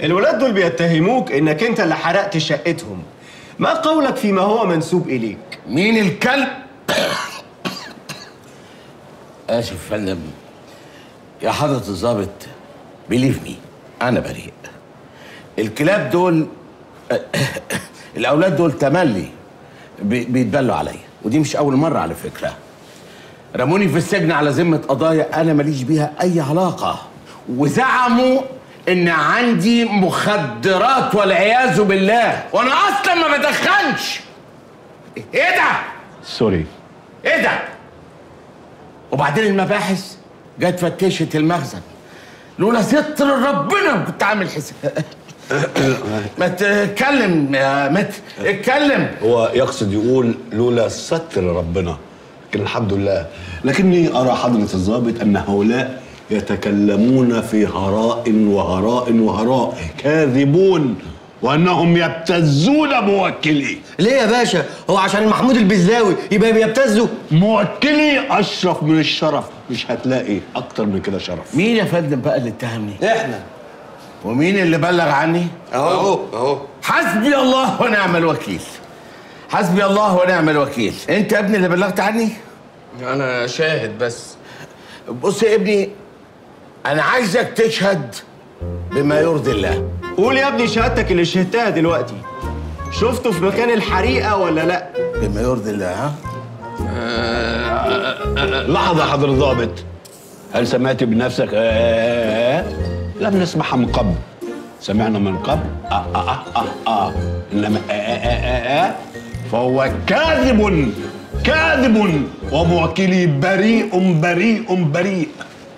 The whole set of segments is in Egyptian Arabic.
الولاد دول بيتهموك انك انت اللي حرقت شقتهم ما قولك فيما هو منسوب اليك مين الكلب اسف يا فندم يا حضرة الضابط بليف مي انا بريء الكلاب دول الاولاد دول تملي بي- بيتبلوا عليا ودي مش اول مره على فكره رموني في السجن على ذمه قضايا انا ماليش بيها اي علاقه وزعموا ان عندي مخدرات والعياذ بالله وانا اصلا ما بدخنش ايه ده سوري ايه ده وبعدين المباحث جت فتشت المخزن لولا ستر ربنا كنت عامل حساب ما تتكلم يا مت اتكلم هو يقصد يقول لولا ستر ربنا لكن الحمد لله لكني أرى حضرة الضابط أن هؤلاء يتكلمون في هراء وهراء وهراء كاذبون وأنهم يبتزون موكلي ليه يا باشا هو عشان محمود البزاوي يبقى بيبتزوا موكلي أشرف من الشرف مش هتلاقي أكتر من كده شرف مين يا فندم بقى اللي اتهمني احنا ومين اللي بلغ عني اهو اهو حسبي الله ونعم الوكيل حسبي الله ونعم الوكيل انت يا ابني اللي بلغت عني انا شاهد بس بص يا ابني انا عايزك تشهد بما يرضي الله قول يا ابني شهادتك اللي شهدتها دلوقتي شفته في مكان الحريقه ولا لا بما يرضي الله ها لحظة يا حضر الضابط هل سمعت بنفسك آه لم نسمعها من قبل سمعنا من قبل آه آه آه آه, آه. إنما آه آه آه آه فهو كاذب كاذب وموكلي بريء بريء بريء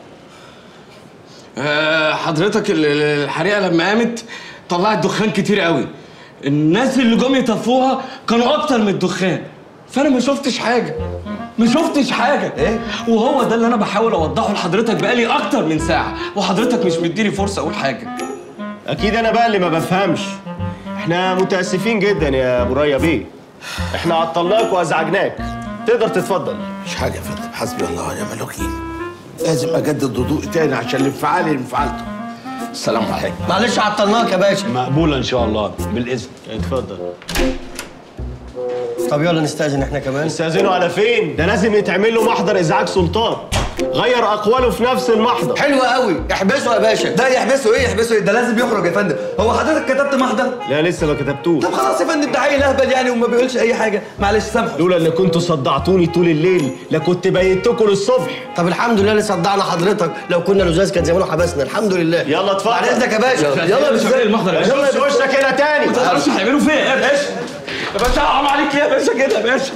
آه، حضرتك ال- ال- الحريقه لما قامت طلعت دخان كتير قوي الناس اللي جم يطفوها كانوا اكتر من الدخان فانا ما شفتش حاجه ما شفتش حاجه ايه وهو ده اللي انا بحاول اوضحه لحضرتك بقالي اكتر من ساعه وحضرتك مش مديني فرصه اقول حاجه اكيد انا بقى اللي ما بفهمش احنا متاسفين جدا يا ابو ريا بيه احنا عطلناك وازعجناك تقدر تتفضل مش حاجه يا فندم حسبي الله ونعم الوكيل لازم اجدد وضوء تاني عشان الانفعال اللي انفعلته السلام عليكم معلش عطلناك يا باشا مقبولة إن شاء الله بالإذن اتفضل طب يلا نستأذن احنا كمان استاذنوا على فين ده لازم يتعمل له محضر ازعاج سلطان غير اقواله في نفس المحضر حلو قوي احبسه يا باشا ده يحبسه ايه يحبسه ايه ده لازم يخرج يا فندم هو حضرتك كتبت محضر لا لسه ما كتبتوش طب خلاص يا فندم ده عيل اهبل يعني وما بيقولش اي حاجه معلش سامحه لولا ان كنتوا صدعتوني طول الليل لكنت بيتكم للصبح طب الحمد لله اللي صدعنا حضرتك لو كنا لزاز كان زمانه حبسنا الحمد لله يلا اتفضل. بعد اذنك يا باشا يلا يلا يا مش باشا المحضر يا شوف باشا وشك هنا تاني ما تعرفش هيعملوا فيا ايه يا باشا يا باشا حرام عليك ليه يا باشا كده يا باشا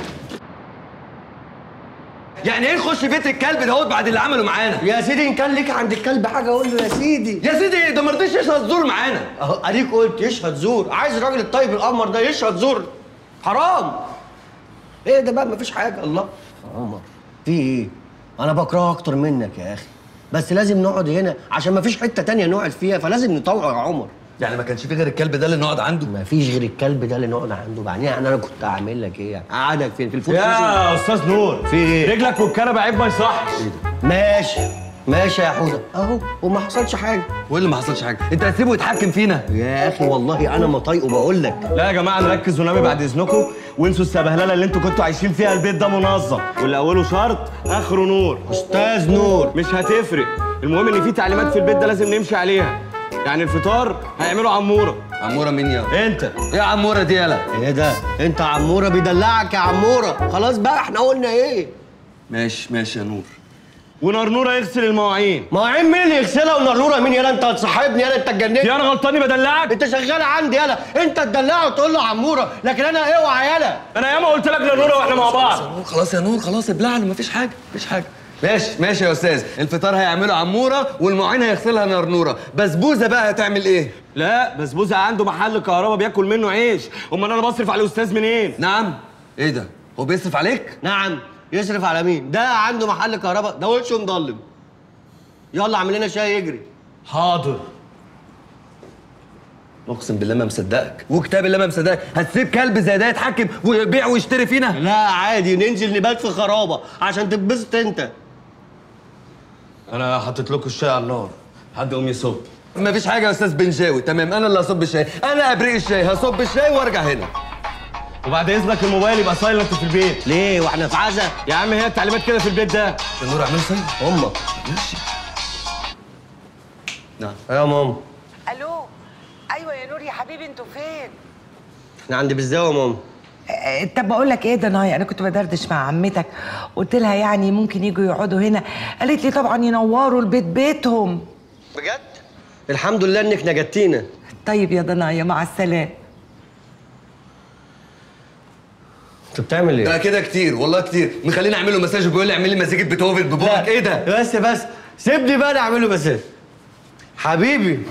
يعني ايه نخش بيت الكلب دهوت بعد اللي عمله معانا يا سيدي ان كان ليك عند الكلب حاجه قول له يا سيدي يا سيدي ده ما رضيش يشهد زور معانا اهو اديك قلت يشهد زور عايز الراجل الطيب القمر ده يشهد زور حرام ايه ده بقى مفيش حاجه الله عمر في ايه انا بكرهه اكتر منك يا اخي بس لازم نقعد هنا عشان مفيش حته تانية نقعد فيها فلازم نطوع يا عمر يعني ما كانش في غير الكلب ده اللي نقعد عنده مفيش غير الكلب ده اللي نقعد عنده بعدين يعني انا كنت هعمل لك ايه اقعدك فين في الفوت يا استاذ نور في ايه رجلك والكنبه عيب ما يصحش ماشي ماشي يا حوده اهو وما حصلش حاجه وايه اللي ما حصلش حاجه انت هتسيبه يتحكم فينا يا اخي والله انا ما طايقه بقول لك لا يا جماعه نركز ونامي بعد اذنكم وانسوا السبهلله اللي انتوا كنتوا عايشين فيها البيت ده منظم واللي اوله شرط اخره نور استاذ نور مش هتفرق المهم ان في تعليمات في البيت ده لازم نمشي عليها يعني الفطار هيعملوا عموره عموره مين يا انت ايه عموره دي يالا ايه ده انت عموره بيدلعك يا عموره خلاص بقى احنا قلنا ايه ماشي ماشي يا نور ونرنوره يغسل المواعين مواعين مين اللي يغسلها ونرنوره مين يالا انت هتصاحبني يالا انت اتجننت يا انا غلطاني بدلعك انت شغال عندي يالا انت تدلعه وتقول له عموره لكن انا اوعى يالا انا ياما قلت لك نرنوره واحنا مع بعض نور خلاص يا نور خلاص ابلع له مفيش حاجه مفيش حاجه ماشي ماشي يا استاذ الفطار هيعملوا عموره والمواعين هيغسلها نرنوره بسبوسه بقى هتعمل ايه لا بسبوسه عنده محل كهرباء بياكل منه عيش امال انا بصرف على الاستاذ منين نعم ايه ده هو بيصرف عليك نعم يصرف على مين ده عنده محل كهرباء ده وشه مضلم يلا اعمل لنا شاي يجري حاضر اقسم بالله ما مصدقك وكتاب الله ما مصدقك هتسيب كلب زي ده يتحكم ويبيع ويشتري فينا لا عادي ننزل نبات في خرابه عشان تتبسط انت انا حطيت لكم الشاي على النار حد قوم يصب مفيش حاجه يا استاذ بنجاوي تمام انا اللي هصب الشاي انا ابريق الشاي هصب الشاي وارجع هنا وبعد اذنك الموبايل يبقى سايلنت في البيت ليه واحنا في عزا يا عم هي التعليمات كده في البيت ده يا نور اعمل ساي امك نعم يا ماما الو ايوه يا نور يا حبيبي انتوا فين احنا عند بالزاويه يا ماما آه، طب بقول لك ايه ده ناي انا كنت بدردش مع عمتك قلت لها يعني ممكن يجوا يقعدوا هنا قالت لي طبعا ينوروا البيت بيتهم بجد الحمد لله انك نجدتينا طيب يا ضنايا مع السلامه انت بتعمل ايه ده كده كتير والله كتير مخليني اعمل له مساج وبيقول لي اعمل لي مزيكه بيتهوفن ببوك ايه ده بس بس سيبني بقى انا اعمله بس حبيبي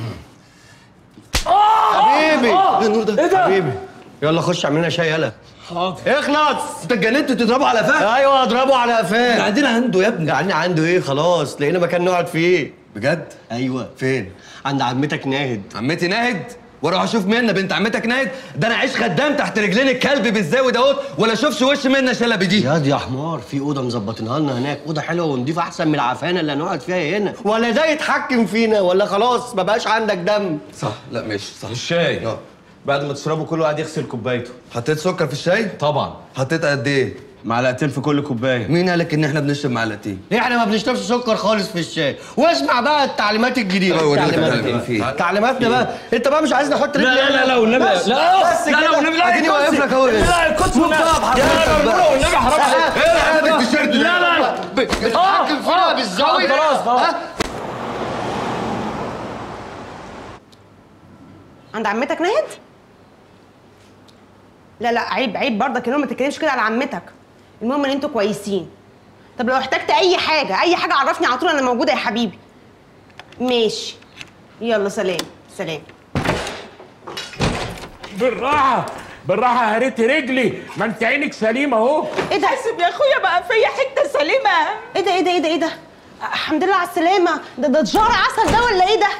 حبيبي ايه النور ده ايه حبيبي يلا خش اعمل لنا شاي يلا حاضر اخلص انت اتجننت تضربه على فخ ايوه اضربه على قفاه قاعدين عنده يا ابني قاعدين عنده ايه خلاص لقينا مكان نقعد فيه بجد ايوه فين عند عمتك ناهد عمتي ناهد واروح اشوف منى بنت عمتك ناهد ده انا عيش خدام تحت رجلين الكلب بالزاوي دوت ولا اشوفش وش منى شلبي دي ياض يا حمار في اوضه مظبطينها لنا هناك اوضه حلوه ونضيفه احسن من العفانه اللي هنقعد فيها هنا ولا ده يتحكم فينا ولا خلاص ما بقاش عندك دم صح لا ماشي صح الشاي اه بعد ما تشربه كل واحد يغسل كوبايته حطيت سكر في الشاي طبعا حطيت قد ايه معلقتين في كل كوبايه مين قالك ان احنا بنشرب معلقتين احنا ما بنشربش سكر خالص في الشاي واسمع بقى التعليمات الجديده أيوة، وريني التعليمات التعليمات الجديدة. فيه. تعليمات بقى انت بقى مش عايزني احط رجلي لا لا لا والنبي بس لا بس لا لا كده. والنبي لا اديني واقف لك اهو لا الكتف طب حضرتك بقى والنبي حرام عليك ايه اللي عندك بالتيشيرت ده لا لا لا بتتحكم فينا بالزاويه خلاص خلاص عند عمتك ناهد؟ لا لا عيب عيب برضك ان هو ما تتكلمش كده على عمتك المهم ان انتوا كويسين طب لو احتجت اي حاجه اي حاجه عرفني على طول انا موجوده يا حبيبي ماشي يلا سلام سلام بالراحة بالراحة هريت رجلي ما انت عينك سليمة اهو ايه ده حاسب يا اخويا بقى فيا حته سليمه ايه ده ايه ده ايه ده ايه ده الحمد لله على السلامه ده ده جار عسل ده ولا ايه ده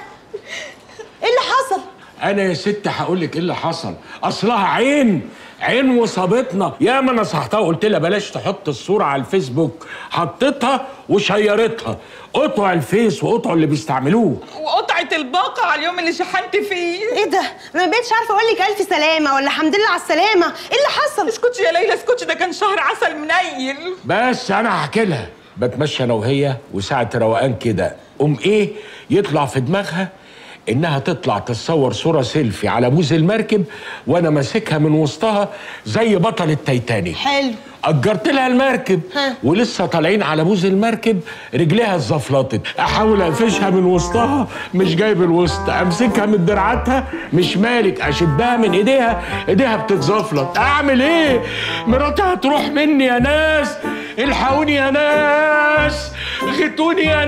ايه اللي حصل انا يا ست هقول لك ايه اللي حصل اصلها عين عين وصابتنا يا ما نصحتها قلت لها بلاش تحط الصورة على الفيسبوك حطيتها وشيرتها قطع الفيس وقطعوا اللي بيستعملوه وقطعه الباقه على اليوم اللي شحنت فيه ايه ده انا ما بقتش عارفه اقول لك الف سلامه ولا الحمد لله على السلامه ايه اللي حصل اسكتي يا ليلى اسكتي ده كان شهر عسل منيل بس انا هحكي لها بتمشى انا وهي وساعة روقان كده قوم ايه يطلع في دماغها انها تطلع تتصور صورة سيلفي على بوز المركب وانا ماسكها من وسطها زي بطل التايتانيك حلو اجرت لها المركب ها. ولسه طالعين على بوز المركب رجليها اتزفلطت احاول اقفشها من وسطها مش جايب الوسط امسكها من دراعاتها مش مالك اشدها من ايديها ايديها بتتزفلط اعمل ايه مراتي هتروح مني يا ناس الحقوني يا ناس غتوني يا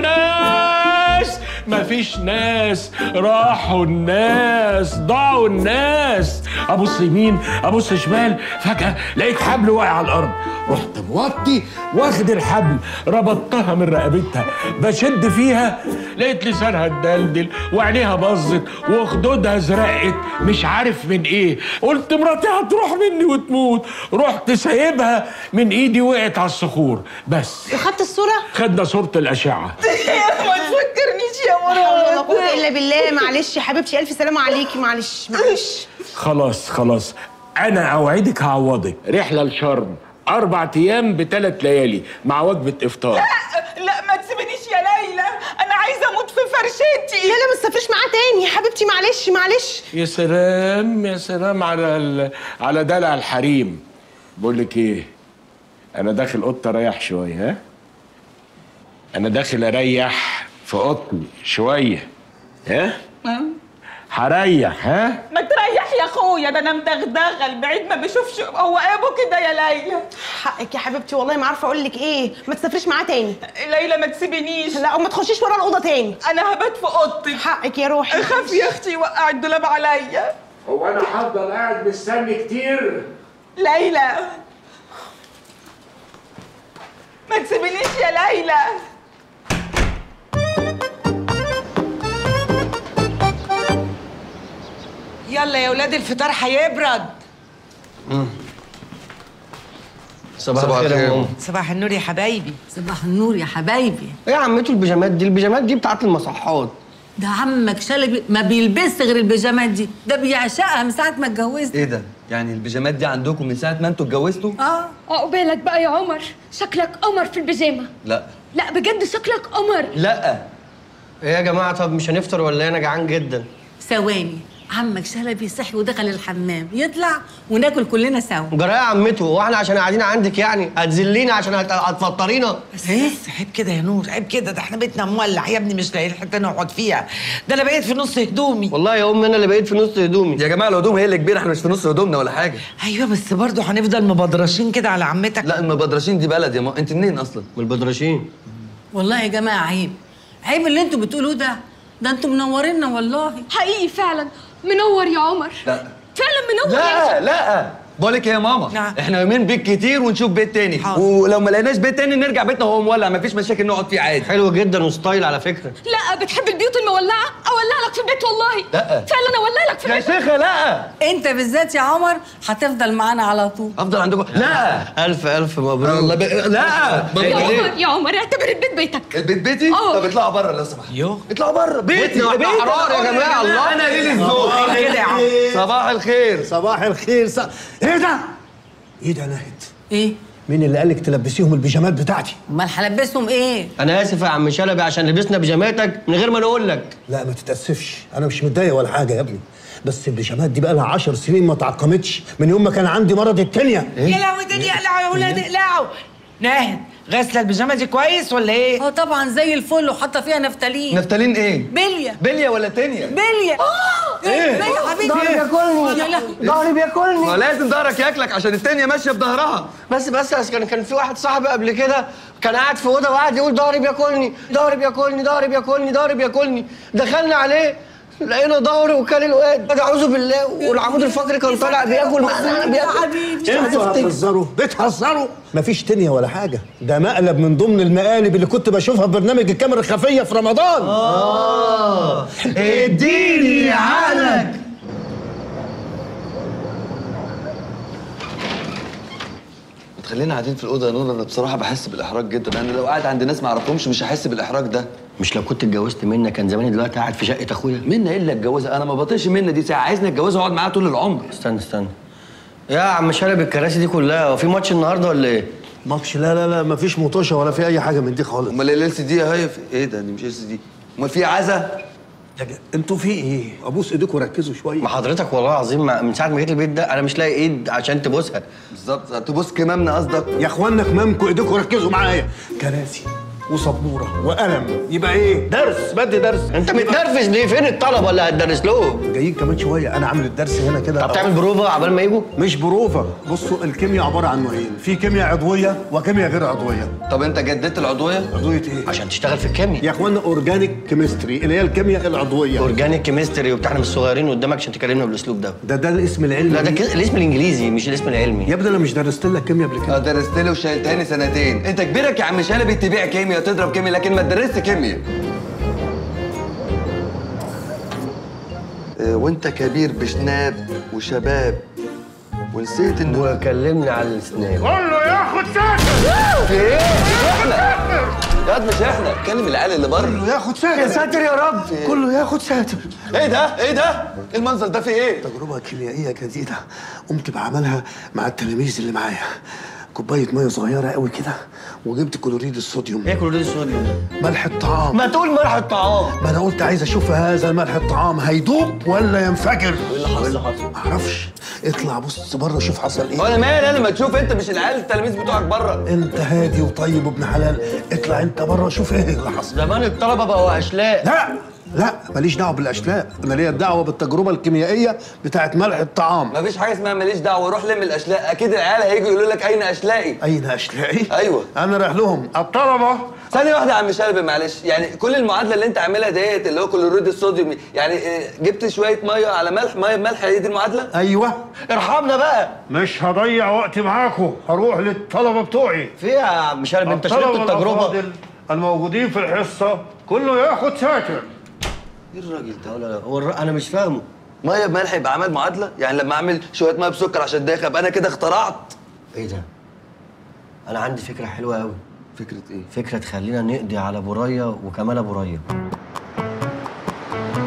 ناس مفيش ناس راحوا الناس ضاعوا الناس ابص يمين ابص شمال فجاه لقيت حبل واقع على الارض رحت موطي واخد الحبل ربطتها من رقبتها بشد فيها لقيت لسانها اتدلدل وعينيها باظت وخدودها زرقت مش عارف من ايه قلت مراتي هتروح مني وتموت رحت سايبها من ايدي وقعت على الصخور بس خدت الصوره خدنا صورة الأشعة ما تفكرنيش يا لا حول ولا مراد قوه الا بالله معلش يا حبيبتي الف سلامه عليكي معلش معلش خلاص خلاص أنا أوعدك هعوضك رحلة لشرم أربع أيام بثلاث ليالي مع وجبة إفطار لا ما تسيبنيش يا ليلى انا عايزه اموت في فرشتي لا لا ما تسافريش معاه تاني يا حبيبتي معلش معلش يا سلام يا سلام على ال... على دلع الحريم بقول لك إيه أنا داخل أوضتي أريح شوية ها أنا داخل أريح في أوضتي شوية ها هريح ها ما تريح يا اخويا ده انا مدغدغه البعيد ما بيشوفش هو ابو كده يا ليلى حقك يا حبيبتي والله ما عارفه اقول لك ايه ما تسافريش معاه تاني ليلى ما تسيبنيش لا وما تخشيش ورا الاوضه تاني انا هبات في اوضتي حقك يا روحي اخاف يا اختي يوقع الدولاب عليا هو أنا هفضل قاعد مستني كتير ليلى ما تسيبنيش يا ليلى يلا يا ولاد الفطار هيبرد صباح صباح الخير يا الخير. ماما صباح النور يا حبايبي صباح النور يا حبايبي ايه يا عمته البيجامات دي البيجامات دي بتاعت المصحات ده عمك شلبي ما بيلبسش غير البيجامات دي ده بيعشقها من ساعه ما اتجوزت ايه ده يعني البيجامات دي عندكم من ساعه ما انتوا اتجوزتوا اه عقبالك بقى يا عمر شكلك قمر في البيجامه لا لا بجد شكلك قمر لا ايه يا جماعه طب مش هنفطر ولا إيه؟ انا جعان جدا ثواني عمك شلبي صحي ودخل الحمام يطلع وناكل كلنا سوا جرايه يا عمته هو احنا عشان قاعدين عندك يعني هتذلينا عشان هت- هتفطرينا بس ايه عيب كده يا نور عيب كده ده احنا بيتنا مولع يا ابني مش لاقيين حته نقعد فيها ده انا بقيت في نص هدومي والله يا امي انا اللي بقيت في نص هدومي يا جماعه الهدوم هي اللي كبيره احنا مش في نص هدومنا ولا حاجه ايوه بس برضه هنفضل مبدرشين كده على عمتك لا المبدرشين دي بلد يا ما انت منين اصلا من البدرشين والله يا جماعه عيب عيب اللي انتوا بتقولوه ده ده انتوا منورينا والله حقيقي فعلا منور يا عمر لا فعلا منور لا لا بقولك إيه يا ماما نعم. احنا يومين بيت كتير ونشوف بيت تاني حاضر. ولو ما لقيناش بيت تاني نرجع بيتنا وهو مولع مفيش مشاكل نقعد فيه عادي حلو جدا وستايل على فكره لا بتحب البيوت المولعه اولع لك في البيت والله لا. فعلا اولع لك في يا البيت شيخه لا انت بالذات يا عمر هتفضل معانا على طول افضل عندكم لا الف الف مبروك الله ب... لا يا عمر يا عمر اعتبر البيت بيتك البيت بيتي اه. طب اطلعوا بره لو سمحت يو اطلعوا بره بيتي بيتنا واحنا بيتي. أحرار يا جماعة، الله. انا ليلي الذوق كده يا عم صباح الخير صباح الخير ص... ايه ده؟ ايه ده نهد؟ ايه مين اللي قالك تلبسيهم البيجامات بتاعتي؟ امال هلبسهم ايه انا اسف يا عم شلبي عشان لبسنا بيجاماتك من غير ما نقول لك لا ما تتأسفش انا مش متضايق ولا حاجه يا ابني بس البيجامات دي بقى لها 10 سنين ما اتعقمتش من يوم ما كان عندي مرض التانية يا لهوي ده يقلعوا يا ولاد اقلعوا ناهد غاسله البيجامه دي كويس ولا ايه؟ اه طبعا زي الفل وحاطه فيها نفتالين نفتالين ايه بليه بليه ولا تانية بليه اه ايه بليه يا حبيبي ضهري بياكلني يا لهوي ضهري ما بياكلني لازم ظهرك ياكلك عشان التانية ماشيه بظهرها بس بس بس كان كان في واحد صاحبي قبل كده كان قاعد في اوضه وقعد يقول ضهري بياكلني ضهري بياكلني ضهري بياكلني ضهري بياكلني دخلنا عليه لقينا ضهري وكان الواد اعوذ بالله والعمود الفقري كان طالع بياكل معانا بياكل انتوا هتهزروا بتهزروا مفيش تانية ولا حاجه ده مقلب من ضمن المقالب اللي كنت بشوفها في برنامج الكاميرا الخفيه في رمضان اه اديني عقلك تخلينا قاعدين في الاوضه يا نور انا بصراحه بحس بالاحراج جدا انا لو قاعد عند ناس ما اعرفهمش مش هحس بالاحراج ده مش لو كنت اتجوزت منك كان زماني دلوقتي قاعد في شقه اخويا منا ايه اللي اتجوزها انا ما بطيقش منا دي ساعه عايزني اتجوزها واقعد معاها طول العمر استنى استنى يا عم شلبي الكراسي دي كلها هو في ماتش النهارده ولا ايه؟ ماتش لا لا لا مفيش مطوشه ولا في اي حاجه من دي خالص امال ال دي يا هيف ايه ده دي مش ال دي امال في عزا يا جا- انتوا في ايه ابوس ايديكم ركزوا شويه ما حضرتك والله العظيم ما- من ساعه ما جيت البيت ده انا مش لاقي ايد عشان تبوسها بالظبط تبص كمامنا قصدك يا اخوانا كمامكم ايديكم ركزوا معايا كراسي وسبوره وقلم يبقى ايه درس بدي درس انت متنرفز ليه فين الطلبه اللي هتدرس لهم جايين كمان شويه انا عامل الدرس هنا كده طب تعمل بروفه عبال ما يجوا مش بروفه بصوا الكيمياء عباره عن نوعين في كيمياء عضويه وكيمياء غير عضويه طب انت جددت العضويه عضويه ايه عشان تشتغل في الكيمياء يا اخوانا اورجانيك كيمستري اللي هي الكيمياء العضويه اورجانيك كيمستري وبتاع احنا مش صغيرين قدامك عشان تكلمنا بالاسلوب ده ده ده الاسم العلمي لا ده كده الاسم الانجليزي مش الاسم العلمي يا ابني انا مش درست لك كيمياء قبل كده اه درست لي وشايلتهاني سنتين انت كبيرك يا عم شلبي تبيع كيمياء وتضرب كيمياء لكن ما تدرسش كيمياء اه، وانت كبير بشناب وشباب ونسيت انه وكلمني على الاسنان كله ياخد ساتر في ايه؟ مش احنا يا واد مش احنا اتكلم العيال اللي بره ياخد ساتر يا ساتر يا رب كله ياخد ساتر ايه ده؟ ايه ده؟ ايه المنظر ده في ايه؟ تجربة كيميائية جديدة قمت بعملها مع التلاميذ اللي معايا كوباية مية صغيرة قوي كده وجبت كلوريد الصوديوم ايه كلوريد الصوديوم ده؟ ملح الطعام ما تقول ملح الطعام ما انا قلت عايز اشوف هذا ملح الطعام هيدوب ولا ينفجر ايه اللي حصل؟ معرفش اطلع بص بره شوف حصل ايه وانا مالي انا ما تشوف انت مش العيال التلاميذ بتوعك بره انت هادي وطيب وابن حلال اطلع انت بره شوف ايه اللي حصل زمان الطلبه بقوا اشلاء لا لا ماليش دعوه بالاشلاء انا ليا دعوه بالتجربه الكيميائيه بتاعت ملح الطعام مفيش حاجه اسمها ماليش دعوه روح لم الاشلاء اكيد العيال هيجوا يقولوا لك اين اشلائي اين اشلائي ايوه انا رايح لهم الطلبه ثانية واحدة يا عم شلبي معلش يعني كل المعادلة اللي انت عاملها ديت اللي هو كلوريد الصوديوم يعني اه، جبت شوية مية على ملح مية بملح هي دي المعادلة؟ ايوه ارحمنا بقى مش هضيع وقت معاكم هروح للطلبه بتوعي في إيه يا عم شلبي انت شربت الطلبة التجربه الأفاضل الموجودين في الحصه كله ياخد ساتر ايه الراجل ده؟ لا لا لا هو الر- انا مش فاهمه مية بملح يبقى عمل معادلة؟ يعني لما اعمل شوية مية بسكر عشان داخل ابقى انا كده اخترعت ايه ده؟ انا عندي فكره حلوه قوي فكرة ايه؟ فكره تخلينا نقضي على برية وكمال ابو ريا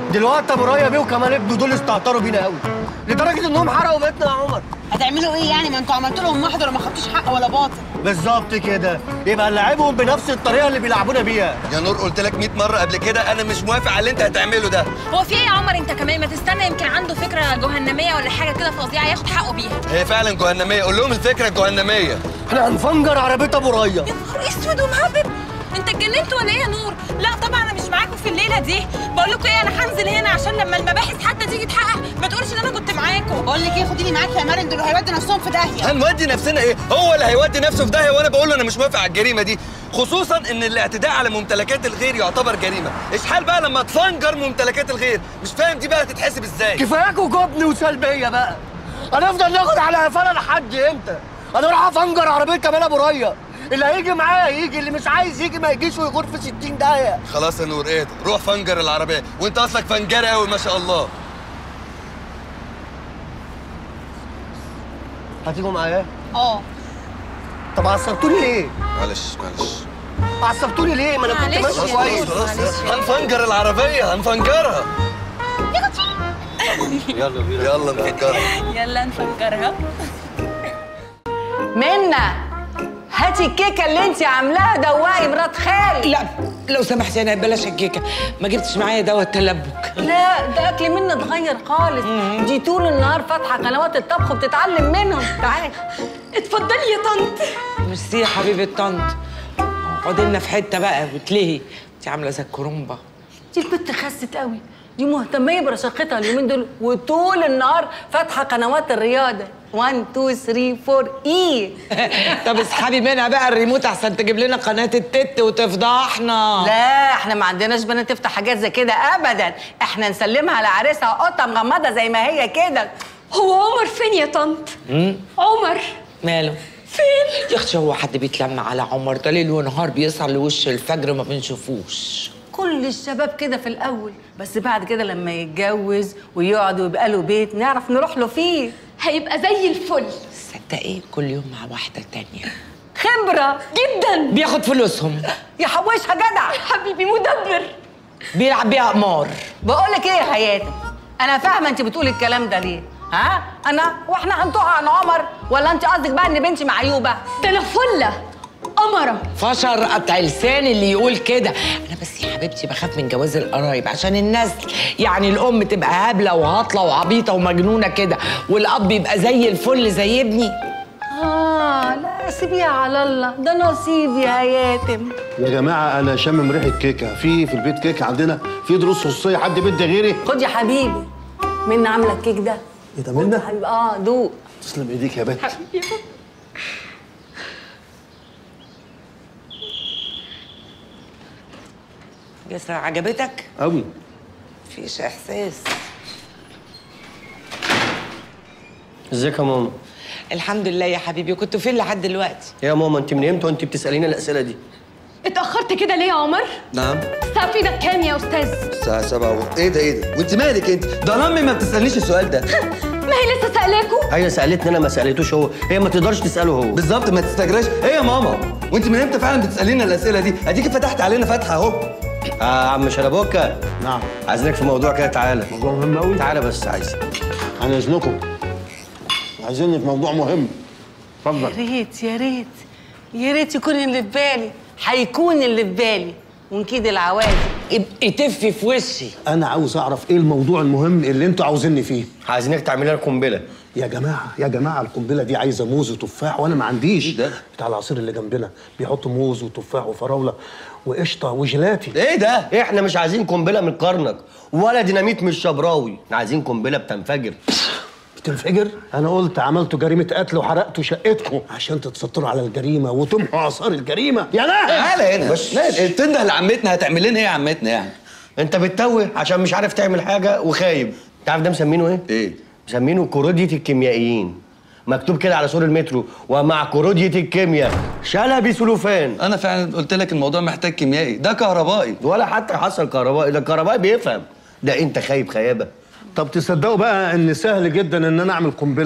دلوقتي ابو ريا بيه وكمال ابنه دول استهتروا بينا قوي لدرجه انهم حرقوا بيتنا يا عمر هتعملوا ايه يعني ما انتوا عملتوا لهم محضر وما خدتوش حق ولا باطل بالظبط كده يبقى نلعبهم بنفس الطريقه اللي بيلعبونا بيها يا نور قلت لك 100 مره قبل كده انا مش موافق على اللي انت هتعمله ده هو في ايه يا عمر انت كمان ما تستنى يمكن عنده فكره جهنميه ولا حاجه كده فظيعه ياخد حقه بيها هي فعلا جهنميه قول لهم الفكره الجهنميه احنا هنفنجر عربيه ابو ريا نهار اسود ومهبب انت اتجننت ولا ايه يا نور لا طبعا انا مش معاكم في الليله دي بقول لكم ايه انا هنزل هنا عشان لما المباحث حتى تيجي تحقق ما تقولش ان انا كنت معاكم بقول لك ايه خديني معاكي يا مريم دول هيودوا نفسهم في داهيه هنودي نفسنا ايه هو اللي هيودي نفسه في داهيه وانا بقول له انا مش موافق على الجريمه دي خصوصا ان الاعتداء على ممتلكات الغير يعتبر جريمه اشحال بقى لما تفنجر ممتلكات الغير مش فاهم دي بقى تتحسب ازاي كفاياكوا جبن وسلبيه بقى هنفضل ناخد على قفانا لحد امتى انا راح افنجر عربيه كمال ابو ريا اللي هيجي معايا يجي اللي مش عايز يجي ما يجيش ويغور في 60 داهيه خلاص يا نور اهدى روح فنجر العربيه وانت اصلك فنجري قوي ما شاء الله هتيجوا معايا اه طب عصبتوني ليه معلش معلش عصبتوني ليه ما انا كنت معلش ماشي يا كويس نور. خلاص هنفنجر العربيه هنفنجرها يلا بينا يلا نفجرها يلا نفكرها منا هاتي الكيكه اللي انت عاملاها دوقي مرات خالي لا لو سمحتي انا بلاش الكيكه ما جبتش معايا دواء التلبك لا ده اكل منا اتغير خالص دي طول النهار فاتحه قنوات الطبخ وبتتعلم منهم تعالي اتفضلي يا طنط ميرسي يا حبيبه طنط اقعدي لنا في حته بقى وتلهي انت عامله زي الكرومبه دي البت خست قوي دي مهتميه برشاقتها اليومين دول وطول النهار فاتحه قنوات الرياضه 1 2 3 4 اي طب اسحبي منها بقى الريموت احسن تجيب لنا قناه التت وتفضحنا لا احنا ما عندناش بنات تفتح حاجات زي كده ابدا احنا نسلمها لعريسها قطه مغمضه زي ما هي كده هو عمر فين يا طنط عمر ماله فين يا اختي هو حد بيتلم على عمر ده ليل ونهار بيسهر لوش الفجر ما بنشوفوش كل الشباب كده في الاول بس بعد كده لما يتجوز ويقعد ويبقى له بيت نعرف نروح له فيه هيبقى زي الفل صدقي كل يوم مع واحده تانية خبره جدا بياخد فلوسهم يحوشها جدع حبيبي مدبر بيلعب بيها قمار بقول لك ايه يا حياتي انا فاهمه انت بتقولي الكلام ده ليه ها انا واحنا هنطوع عن عمر ولا انت قصدك بقى ان بنتي معيوبه ده انا فله قمره فشر قطع لسان اللي يقول كده انا بس يا حبيبتي بخاف من جواز القرايب عشان الناس يعني الام تبقى هبله وهاطله وعبيطه ومجنونه كده والاب يبقى زي الفل زي ابني اه لا سيبيها على الله ده نصيب يا ياتم يا جماعه انا شامم ريحه كيكه في في البيت كيكه عندنا في دروس خصوصيه حد بيدي غيري خد يا حبيبي منا عامله الكيك ده ايه ده منى حبيبي اه دوق تسلم ايديك يا بت جسر عجبتك قوي مفيش احساس ازيك يا ماما الحمد لله يا حبيبي كنت فين لحد دلوقتي يا ماما انت من امتى وانت بتساليني الاسئله دي اتاخرت كده ليه يا عمر نعم الساعه في ايدك كام يا استاذ الساعه 7 و... ايه ده ايه ده وانت مالك انت ده انا امي ما بتسالنيش السؤال ده ما هي لسه سألاكوا هي سالتني انا ما سالتوش هو هي ما تقدرش تساله هو بالظبط ما تستجراش ايه يا ماما وانت من امتى فعلا بتسالينا الاسئله دي اديكي فتحت علينا فتحه اهو آه عم شربوكا نعم عايزينك في موضوع كده تعالى موضوع مهم قوي تعالى بس عايزك عن اذنكم عايزيني في موضوع مهم يا اتفضل ريت يا ريت يا ريت يكون اللي في بالي هيكون اللي في بالي ونكيد العوازل ابقي تفي في وشي انا عاوز اعرف ايه الموضوع المهم اللي انتوا عاوزيني فيه عايزينك تعملي لنا قنبله يا جماعه يا جماعه القنبله دي عايزه موز وتفاح وانا ما عنديش ده؟ بتاع العصير اللي جنبنا بيحطوا موز وتفاح وفراوله وقشطه وجيلاتي ايه ده احنا مش عايزين قنبله من قرنك ولا ديناميت من الشبراوي احنا عايزين قنبله بتنفجر بتنفجر انا قلت عملتوا جريمه قتل وحرقتوا شقتكم عشان تتستروا على الجريمه وتمحوا اثار الجريمه يا لا تعالى هنا بس تنده لعمتنا هتعمل لنا ايه يا عمتنا يعني انت بتتوه عشان مش عارف تعمل حاجه وخايب انت عارف ده مسمينه ايه ايه مسمينه كورودية الكيميائيين مكتوب كده على سور المترو ومع كورودية الكيمياء شلبي سلوفان انا فعلا قلت لك الموضوع محتاج كيميائي ده كهربائي ولا حتى حصل كهربائي ده الكهربائي بيفهم ده انت خايب خيابه طب تصدقوا بقى ان سهل جدا ان انا اعمل قنبله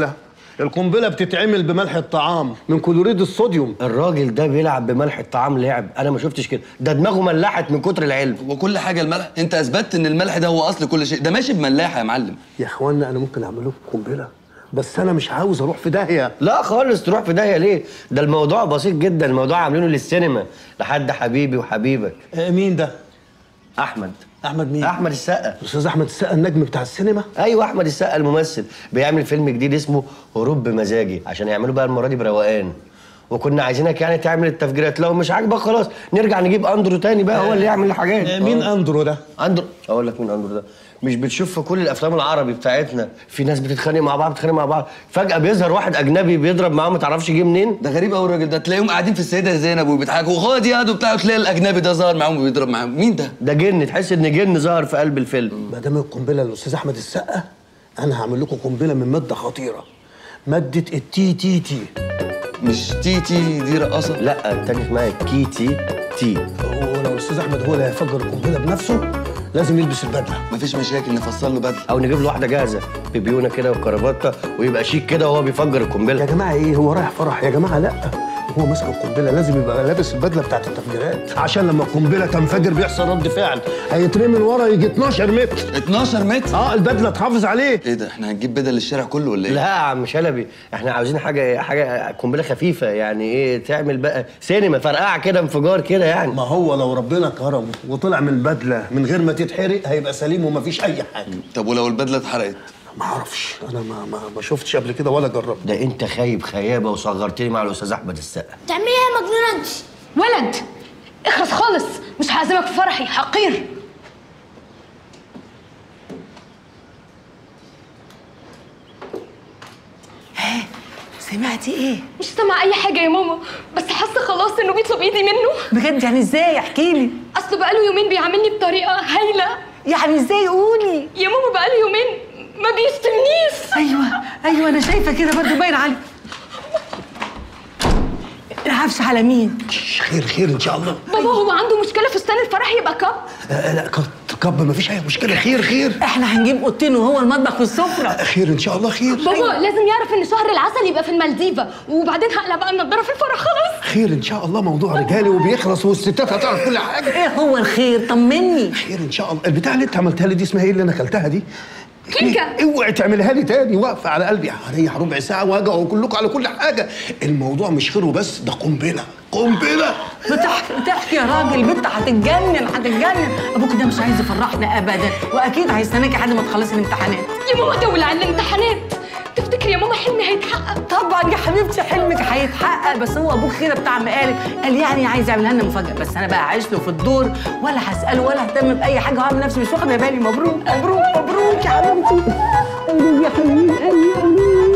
القنبله بتتعمل بملح الطعام من كلوريد الصوديوم الراجل ده بيلعب بملح الطعام لعب انا ما شفتش كده ده دماغه ملحت من كتر العلم وكل حاجه الملح انت اثبتت ان الملح ده هو اصل كل شيء ده ماشي بملاحه يا معلم يا اخوانا انا ممكن اعمل لكم قنبله بس انا مش عاوز اروح في داهيه لا خالص تروح في داهيه ليه ده الموضوع بسيط جدا الموضوع عاملينه للسينما لحد حبيبي وحبيبك مين ده احمد احمد مين احمد السقا الاستاذ احمد السقا النجم بتاع السينما ايوه احمد السقا الممثل بيعمل فيلم جديد اسمه هروب بمزاجي عشان يعملوا بقى المره دي بروقان وكنا عايزينك يعني تعمل التفجيرات لو مش عاجبك خلاص نرجع نجيب اندرو تاني بقى هو اللي يعمل الحاجات مين آه. اندرو ده اندرو اقول لك مين اندرو ده مش بتشوف في كل الافلام العربي بتاعتنا في ناس بتتخانق مع بعض بتتخانق مع بعض فجاه بيظهر واحد اجنبي بيضرب معاهم ما تعرفش جه منين ده غريب قوي الراجل ده تلاقيهم قاعدين في السيده زينب وبيضحكوا وخد يا وبتاع تلاقي الاجنبي ده ظهر معاهم وبيضرب معاهم مين ده ده جن تحس ان جن ظهر في قلب الفيلم ما دام القنبله للاستاذ احمد السقا انا هعمل لكم قنبله من ماده خطيره ماده التي تي تي مش تي تي دي رقاصه لا التاني اسمها كي تي تي ولو الاستاذ احمد هو اللي هيفجر القنبله بنفسه لازم يلبس البدله مفيش مشاكل نفصل له بدله او نجيب له واحده جاهزه ببيونه كده وكرافته ويبقى شيك كده وهو بيفجر القنبله يا جماعه ايه هو رايح فرح يا جماعه لا هو ماسك القنبله لازم يبقى لابس البدله بتاعت التفجيرات عشان لما القنبله تنفجر بيحصل رد فعل هيترمي من ورا يجي 12 متر 12 متر اه البدله تحافظ عليه ايه ده احنا هنجيب بدل للشارع كله ولا ايه لا يا عم شلبي احنا عاوزين حاجه حاجه قنبله خفيفه يعني ايه تعمل بقى سينما فرقعه كده انفجار كده يعني ما هو لو ربنا كرمه وطلع من البدله من غير ما تتحرق هيبقى سليم ومفيش اي حاجه طب ولو البدله اتحرقت ما اعرفش انا ما ما, ما شفتش قبل كده ولا جربت ده انت خايب خيابه وصغرتني مع الاستاذ احمد السقا تعملي ايه يا مجنونه انت ولد اخلص خالص مش هعزمك في فرحي حقير سمعتي ايه؟ مش سامعه اي حاجه يا ماما بس حاسه خلاص انه بيطلب ايدي منه بجد يعني ازاي احكي لي اصله بقاله يومين بيعاملني بطريقه هايله يعني ازاي قولي يا ماما بقاله يومين ما بيشتمنيش ايوه ايوه انا شايفه كده برضه باين علي العفش على مين؟ خير خير ان شاء الله بابا هو عنده مشكله فستان الفرح يبقى كب آه لا كب كب مفيش اي مشكله خير خير احنا هنجيب اوضتين وهو المطبخ والسفره خير ان شاء الله خير بابا لازم يعرف ان شهر العسل يبقى في المالديفا وبعدين هقلع بقى النضاره في الفرح خلاص خير ان شاء الله موضوع رجالي وبيخلص والستات هتعرف كل حاجه ايه هو الخير طمني خير ان شاء الله البتاع اللي انت عملتها لي دي اسمها ايه اللي انا اكلتها دي كيكه اوعي تعملها لي تاني واقفه على قلبي هريح ربع ساعه واجي كلكم على كل حاجه الموضوع مش خير وبس ده قنبله قنبله بتحكي بتحكي يا راجل بنت هتتجنن هتتجنن ابوك ده مش عايز يفرحنا ابدا واكيد هيستناكي لحد ما تخلصي الامتحانات يا ماما دول على الامتحانات تفتكري يا ماما حلمي هيتحقق طبعا يا حبيبتي حلمك هيتحقق بس هو ابوك كده بتاع مقالب قال يعني عايز يعملها لنا مفاجاه بس انا بقى عايش له في الدور ولا هساله ولا اهتم باي حاجه وهعمل نفسي مش واخده بالي مبروك مبروك مبروك يا حبيبتي يا حبيبي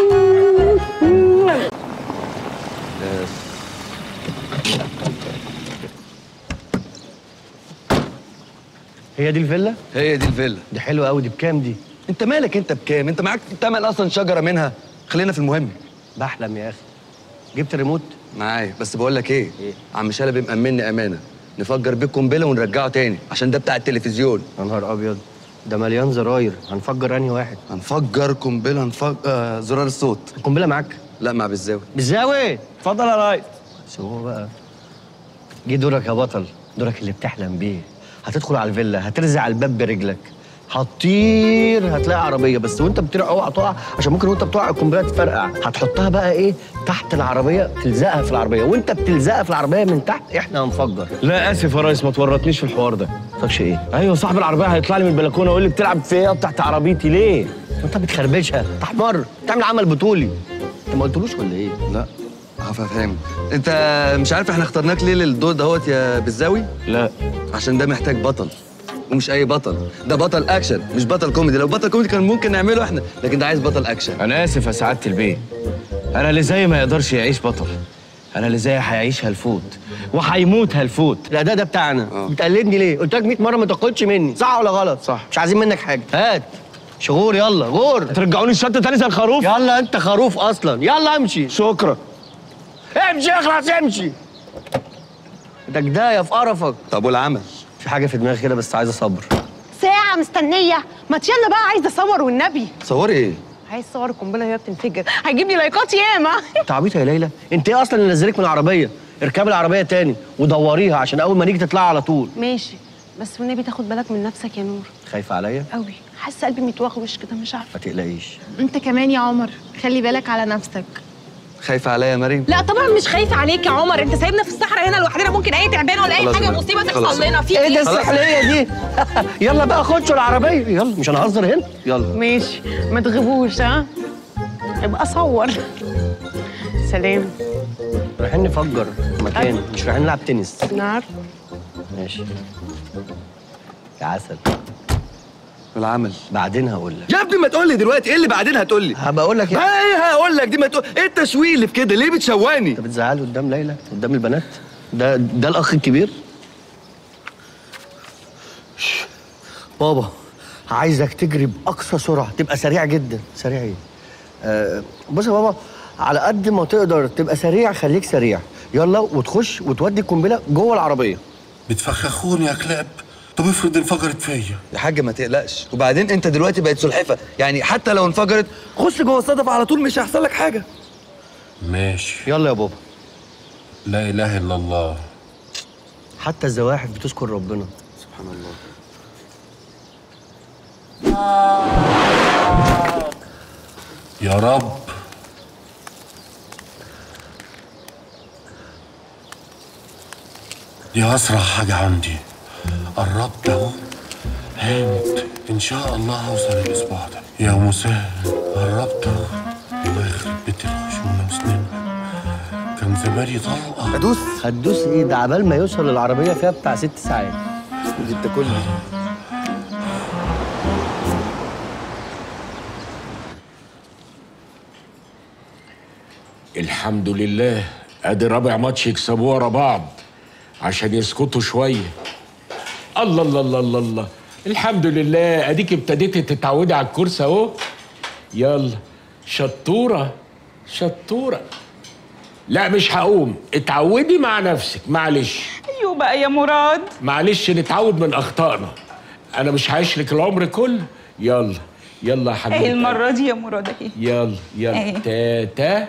هي دي الفيلا هي دي الفيلا دي حلوه قوي دي بكام دي انت مالك انت بكام انت معاك تمن اصلا شجره منها خلينا في المهم بحلم يا اخي جبت ريموت معايا بس بقول لك ايه, إيه؟ عم شلبي مأمني امانه نفجر بيه قنبله ونرجعه تاني عشان ده بتاع التلفزيون يا نهار ابيض ده مليان زراير هنفجر انهي واحد هنفجر قنبله هنفجر آه زرار الصوت القنبله معاك لا مع بالزاويه بالزاويه اتفضل يا ريس بس هو بقى جه دورك يا بطل دورك اللي بتحلم بيه هتدخل على الفيلا هترزع الباب برجلك هتطير هتلاقي عربيه بس وانت بتطير اوعى تقع عشان ممكن وانت بتقع القنبله تفرقع هتحطها بقى ايه تحت العربيه تلزقها في العربيه وانت بتلزقها في العربيه من تحت احنا هنفجر لا اسف يا ريس ما تورطنيش في الحوار ده تقولش ايه ايوه صاحب العربيه هيطلع لي من البلكونه ويقول لي بتلعب في ايه تحت عربيتي ليه انت بتخربشها انت حمار بتعمل عمل بطولي انت ما قلتلوش ولا ايه لا هفهم انت مش عارف احنا اخترناك ليه للدور دهوت يا بالزاوي لا عشان ده محتاج بطل ومش اي بطل ده بطل اكشن مش بطل كوميدي لو بطل كوميدي كان ممكن نعمله احنا لكن ده عايز بطل اكشن انا اسف يا سعاده البيه انا اللي زي ما يقدرش يعيش بطل انا اللي زي هيعيش هلفوت وهيموت هلفوت لا ده ده بتاعنا أوه. بتقلدني ليه قلت لك 100 مره ما تاخدش مني صح ولا غلط صح مش عايزين منك حاجه هات شغور يلا غور ترجعوني الشط تاني زي الخروف يلا انت خروف اصلا يلا امشي شكرا امشي اخلص امشي ده جدايه في قرفك طب والعمل في حاجه في دماغي كده بس عايزه صبر ساعة مستنية ما يلا بقى عايزة أصور والنبي صوري ايه عايز صور القنبله وهي بتنفجر هيجيب لي لايكات ياما انت عبيطه يا ليلى انت ايه اصلا اللي نزلك من العربيه اركبي العربيه تاني ودوريها عشان اول ما نيجي تطلعي على طول ماشي بس والنبي تاخد بالك من نفسك يا نور خايفه عليا قوي حاسه قلبي متوغوش كده مش عارفه ما تقلقيش انت كمان يا عمر خلي بالك على نفسك خايفه عليا يا مريم لا طبعا مش خايفه عليك يا عمر انت سايبنا في الصحراء هنا لوحدنا ممكن اي تعبان ولا اي خلاص حاجه يا مريم. مصيبه خلاص تحصل يا لنا في ايه ده خلاص. السحليه دي يلا بقى خدشوا العربيه يلا مش هنهزر هنا يلا ماشي ما تغيبوش ها ابقى صور سلام رايحين نفجر مكان مش رايحين نلعب تنس نار ماشي يا عسل بالعمل بعدين هقول لك يا ابني ما تقول لي دلوقتي ايه اللي بعدين هتقول لي هبقى اقول لك ما ايه هقول لك دي ما تقول ايه التشويه اللي في كده ليه بتشواني انت بتزعلي قدام ليلى قدام البنات ده ده الاخ الكبير شش. بابا عايزك تجري باقصى سرعه تبقى سريع جدا سريع ايه آه بص يا بابا على قد ما تقدر تبقى سريع خليك سريع يلا وتخش وتودي القنبله جوه العربيه بتفخخوني يا كلاب طب افرض انفجرت فيا يا حاج ما تقلقش وبعدين انت دلوقتي بقت سلحفه يعني حتى لو انفجرت خش جوه الصدف على طول مش هيحصل لك حاجه ماشي يلا يا بابا لا اله الا الله حتى الزواحف بتذكر ربنا سبحان الله يا رب دي اسرع حاجه عندي قربت اهو هانت ان شاء الله هوصل الاسبوع ده يا مسهل قربت اهو الله يخرب بيت الخشونه وسنينها كان زماني طلقه هدوس هتدوس ايه ده عبال ما يوصل العربيه فيها بتاع ست ساعات انت كله الحمد لله ادي رابع ماتش يكسبوه ورا بعض عشان يسكتوا شويه الله الله الله الله الله الحمد لله اديك ابتديتي تتعودي على الكرسي اهو يلا شطوره شطوره لا مش هقوم اتعودي مع نفسك معلش ايوه بقى يا مراد معلش نتعود من اخطائنا انا مش هعيشلك العمر كله يلا يلا يا حبيبي ايه المره دي يا مراد اهي يلا يلا إيه؟ تاتا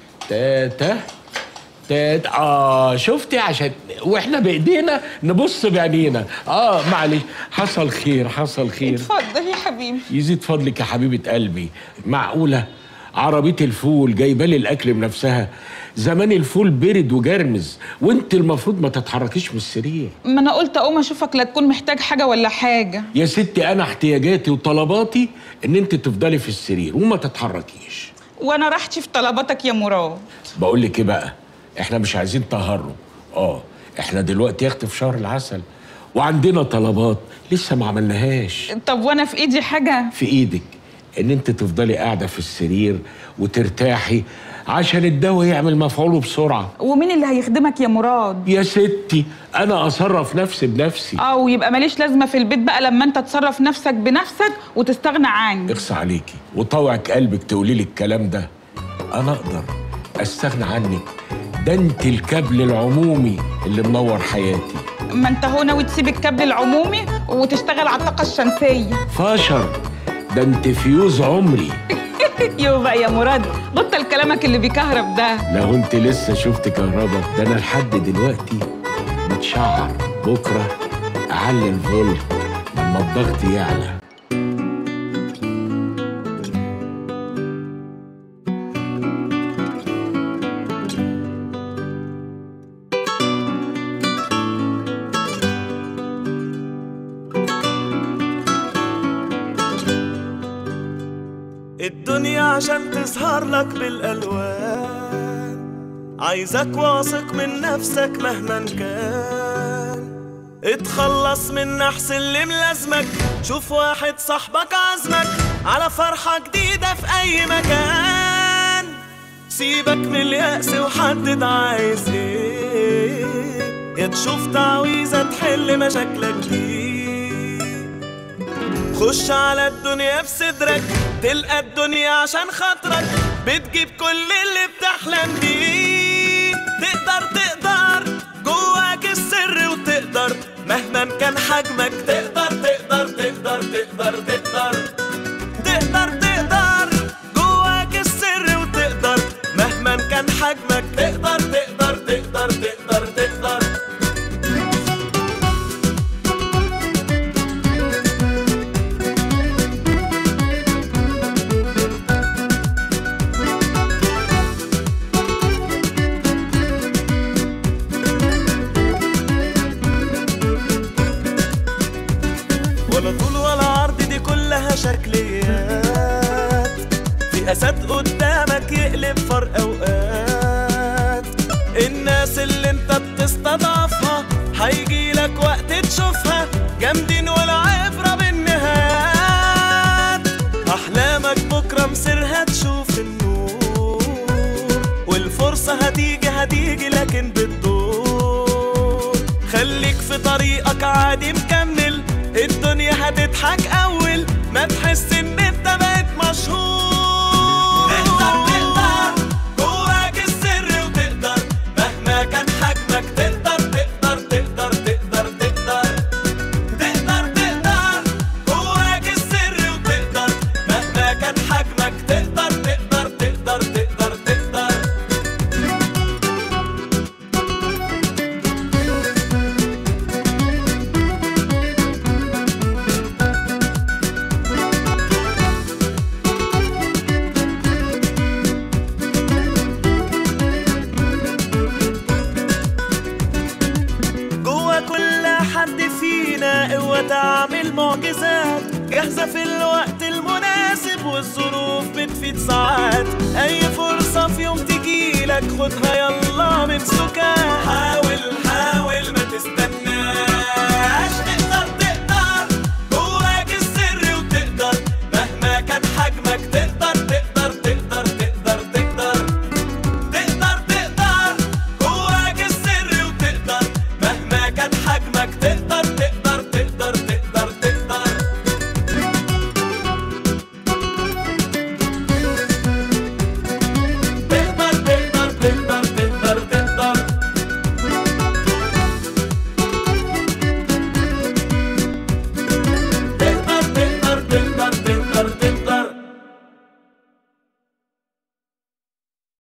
تاتا تاتا اه شفتي عشان واحنا بايدينا نبص بعينينا اه معلش حصل خير حصل خير اتفضل يا حبيبي يزيد فضلك يا حبيبه قلبي معقوله عربيه الفول جايبه لي الاكل بنفسها زمان الفول برد وجرمز وانت المفروض ما تتحركيش من السرير ما انا قلت اقوم اشوفك لا تكون محتاج حاجه ولا حاجه يا ستي انا احتياجاتي وطلباتي ان انت تفضلي في السرير وما تتحركيش وانا راحتي في طلباتك يا مراد بقول لك ايه بقى احنا مش عايزين تهرب اه احنا دلوقتي يخت في شهر العسل وعندنا طلبات لسه ما عملناهاش طب وانا في ايدي حاجه في ايدك ان انت تفضلي قاعده في السرير وترتاحي عشان الدواء يعمل مفعوله بسرعه ومين اللي هيخدمك يا مراد يا ستي انا اصرف نفسي بنفسي اه ويبقى ماليش لازمه في البيت بقى لما انت تصرف نفسك بنفسك وتستغنى عني اخصى عليكي وطوعك قلبك تقولي لي الكلام ده انا اقدر استغنى عنك ده انت الكابل العمومي اللي منور حياتي ما انت هو ناوي تسيب الكابل العمومي وتشتغل على الطاقه الشمسيه فاشر ده انت فيوز عمري يو بقى يا مراد بطل كلامك اللي بيكهرب ده لو انت لسه شفت كهربا ده انا لحد دلوقتي متشعر بكره اعلي الفولت لما الضغط يعلى الدنيا عشان تظهر لك بالألوان عايزك واثق من نفسك مهما كان اتخلص من نحس اللي ملازمك شوف واحد صاحبك عزمك على فرحة جديدة في أي مكان سيبك من اليأس وحدد عايز ايه يا تشوف تعويذة تحل مشاكلك دي خش على الدنيا بصدرك تلقى الدنيا عشان خاطرك بتجيب كل اللي بتحلم بيه تقدر تقدر جواك السر وتقدر مهما كان حجمك تقدر تقدر تقدر تقدر تقدر تقدر تقدر فساد قدامك يقلب فرق اوقات الناس اللي انت بتستضعفها هيجيلك وقت تشوفها جامدين ولا عبرة بالنهايات أحلامك بكرة مصيرها تشوف النور والفرصة هتيجي هتيجي لكن بالدور خليك في طريقك عادي مكمل الدنيا هتضحك أول ما تحس إن أنت بقيت مشهور تقدر تقدر جواك السر وتقدر مهما كان حجمك تقدر تقدر تقدر تقدر تقدر تقدر تقدر جواك السر وتقدر مهما كان حجمك تقدر تقدر تقدر تقدر تقدر جوا كل حد فينا قوة تعمل معجزات جاهزة في الوقت المناسب والظروف بتفيد ساعات أي فرصة في يوم تجيلك خدها يلا من سكات حاول